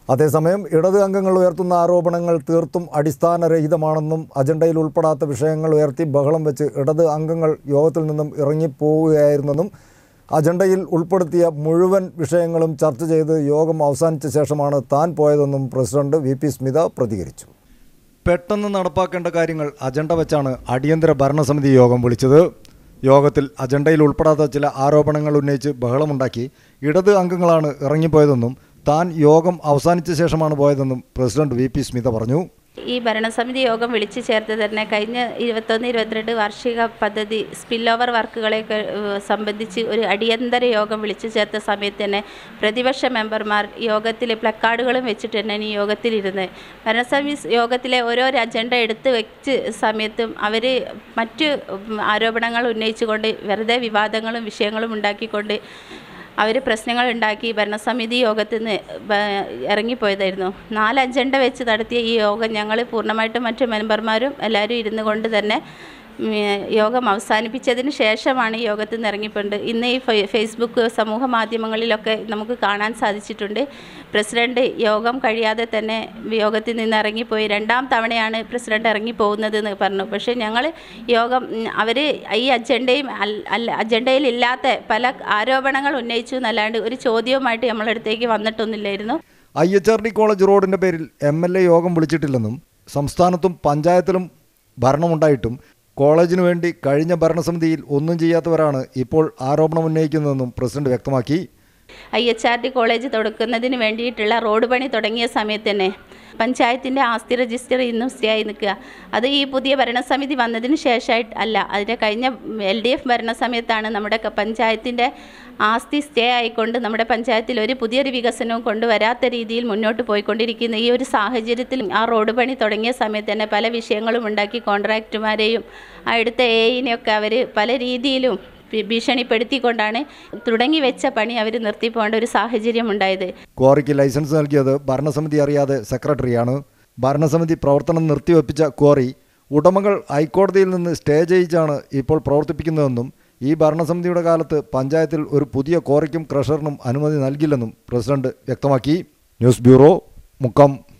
അതേസമയം ഇടത് അംഗങ്ങൾ ഉയർത്തുന്ന ആരോപണങ്ങൾ തീർത്തും അടിസ്ഥാനരഹിതമാണെന്നും അജണ്ടയിൽ ഉൾപ്പെടാത്ത വിഷയങ്ങൾ ഉയർത്തി ബഹളം വെച്ച് ഇടത് അംഗങ്ങൾ യോഗത്തിൽ നിന്നും ഇറങ്ങിപ്പോവുകയായിരുന്നെന്നും അജണ്ടയിൽ ഉൾപ്പെടുത്തിയ മുഴുവൻ വിഷയങ്ങളും ചർച്ച ചെയ്ത് യോഗം അവസാനിച്ച ശേഷമാണ് താൻ പോയതെന്നും പ്രസിഡന്റ് വി പി സ്മിത പ്രതികരിച്ചു പെട്ടെന്ന് നടപ്പാക്കേണ്ട കാര്യങ്ങൾ അജണ്ട വെച്ചാണ് അടിയന്തര ഭരണസമിതി യോഗം വിളിച്ചത് യോഗത്തിൽ അജണ്ടയിൽ ഉൾപ്പെടാത്ത ചില ആരോപണങ്ങൾ ഉന്നയിച്ച് ബഹളമുണ്ടാക്കി ഇടത് അംഗങ്ങളാണ് ഇറങ്ങിപ്പോയതെന്നും താൻ യോഗം അവസാനിച്ച ശേഷമാണ് പോയതെന്നും പ്രസിഡന്റ് വി പി സ്മിത പറഞ്ഞു ഈ ഭരണസമിതി യോഗം വിളിച്ചു ചേർത്ത് തന്നെ കഴിഞ്ഞ ഇരുപത്തൊന്ന് ഇരുപത്തിരണ്ട് വാർഷിക പദ്ധതി സ്പിൽ ഓവർ വർക്കുകളെ സംബന്ധിച്ച് ഒരു അടിയന്തര യോഗം വിളിച്ചു ചേർത്ത സമയത്ത് തന്നെ പ്രതിപക്ഷ മെമ്പർമാർ യോഗത്തിൽ പ്ലക്കാർഡുകളും വെച്ചിട്ട് തന്നെ ഈ യോഗത്തിലിരുന്ന് ഭരണസമിതി യോഗത്തിലെ ഓരോ അജണ്ട എടുത്ത് വെച്ച് സമയത്തും അവർ മറ്റ് ആരോപണങ്ങൾ ഉന്നയിച്ചുകൊണ്ട് വെറുതെ വിവാദങ്ങളും വിഷയങ്ങളും ഉണ്ടാക്കിക്കൊണ്ട് അവർ പ്രശ്നങ്ങൾ ഉണ്ടാക്കി ഭരണസമിതി യോഗത്തിൽ നിന്ന് ബ- ഇറങ്ങിപ്പോയതായിരുന്നു നാല് അജണ്ട വെച്ച് നടത്തിയ ഈ യോഗം ഞങ്ങൾ പൂർണ്ണമായിട്ടും മറ്റ് മെമ്പർമാരും എല്ലാവരും ഇരുന്നു കൊണ്ട് തന്നെ ഉം, യോഗം അവസാനിപ്പിച്ചതിന് ശേഷമാണ് ഈ യോഗത്തിൽ നിന്ന് ഇറങ്ങിപ്പോണ്ട് ഇന്ന് ഈ ഫെ- ഫേസ്ബുക്ക് സമൂഹ മാധ്യമങ്ങളിലൊക്കെ നമുക്ക് കാണാൻ സാധിച്ചിട്ടുണ്ട് പ്രസിഡന്റ് യോഗം കഴിയാതെ തന്നെ യോഗത്തിൽ നിന്ന് ഇറങ്ങിപ്പോയി രണ്ടാം തവണയാണ് പ്രസിഡന്റ് ഇറങ്ങിപ്പോകുന്നത് എന്ന് പറഞ്ഞു പക്ഷേ ഞങ്ങൾ യോഗം അവർ ഈ അജണ്ടയും അൽ- അല്ല അജണ്ടയിൽ ഇല്ലാത്ത പല ആരോപണങ്ങൾ ഉന്നയിച്ചു എന്നല്ലാണ്ട് ഒരു ചോദ്യവുമായിട്ട് നമ്മളടുത്തേക്ക് വന്നിട്ടൊന്നുമില്ലായിരുന്നു I H R D college റോഡിൻ്റെ പേരിൽ എം എൽ എ യോഗം വിളിച്ചിട്ടില്ലെന്നും സംസ്ഥാനത്തും പഞ്ചായത്തിലും ഭരണമുണ്ടായിട്ടും കോളേജിനു വേണ്ടി കഴിഞ്ഞ ഭരണസമിതിയിൽ ഒന്നും ചെയ്യാത്തവരാണ് ഇപ്പോൾ ആരോപണം ഉന്നയിക്കുന്നതെന്നും പ്രസിഡന്റ് വ്യക്തമാക്കി I H R D college തുടക്കുന്നതിന് വേണ്ടിയിട്ടുള്ള റോഡ് പണി തുടങ്ങിയ സമയത്ത് തന്നെ പഞ്ചായത്തിൻ്റെ ആസ്തി രജിസ്റ്റർ ഇന്നും സ്റ്റേ ആയി നിൽക്കുക അത് ഈ പുതിയ ഭരണസമിതി വന്നതിന് ശേഷമായിട്ട് അല്ല അതിൻ്റെ കഴിഞ്ഞ എൽ ഡി എഫ് ഭരണസമയത്താണ് നമ്മുടെ ക- പഞ്ചായത്തിൻ്റെ ആസ്തി സ്റ്റേ ആയിക്കൊണ്ട് നമ്മുടെ പഞ്ചായത്തിൽ ഒരു പുതിയൊരു വികസനവും കൊണ്ടുവരാത്ത രീതിയിൽ മുന്നോട്ട് പോയിക്കൊണ്ടിരിക്കുന്ന ഈ ഒരു സാഹചര്യത്തിൽ ആ റോഡ് പണി തുടങ്ങിയ സമയത്ത് തന്നെ പല വിഷയങ്ങളും ഉണ്ടാക്കി കോൺട്രാക്റ്റുമാരെയും അടുത്ത എയിനെയൊക്കെ അവർ പല രീതിയിലും ഭീ- ഭീഷണിപ്പെടുത്തിക്കൊണ്ടാണ് തുടങ്ങി വെച്ച പണി അവർ നിർത്തിപ്പോകേണ്ട ഒരു സാഹചര്യം ഉണ്ടായത് ക്വാറിക്ക് ലൈസൻസ് നൽകിയത് ഭരണസമിതി അറിയാതെ സെക്രട്ടറിയാണ് ഭരണസമിതി പ്രവർത്തനം നിർത്തിവെപ്പിച്ച ക്വാറി ഉടമകൾ ഹൈക്കോടതിയിൽ നിന്ന് സ്റ്റേ ചെയ്യിച്ചാണ് ഇപ്പോൾ പ്രവർത്തിപ്പിക്കുന്നതെന്നും ഈ ഭരണസമിതിയുടെ കാലത്ത് പഞ്ചായത്തിൽ ഒരു പുതിയ ക്വാറിക്കും ക്രഷറിനും അനുമതി നൽകില്ലെന്നും പ്രസിഡന്റ് വ്യക്തമാക്കി ന്യൂസ് ബ്യൂറോ മുക്കം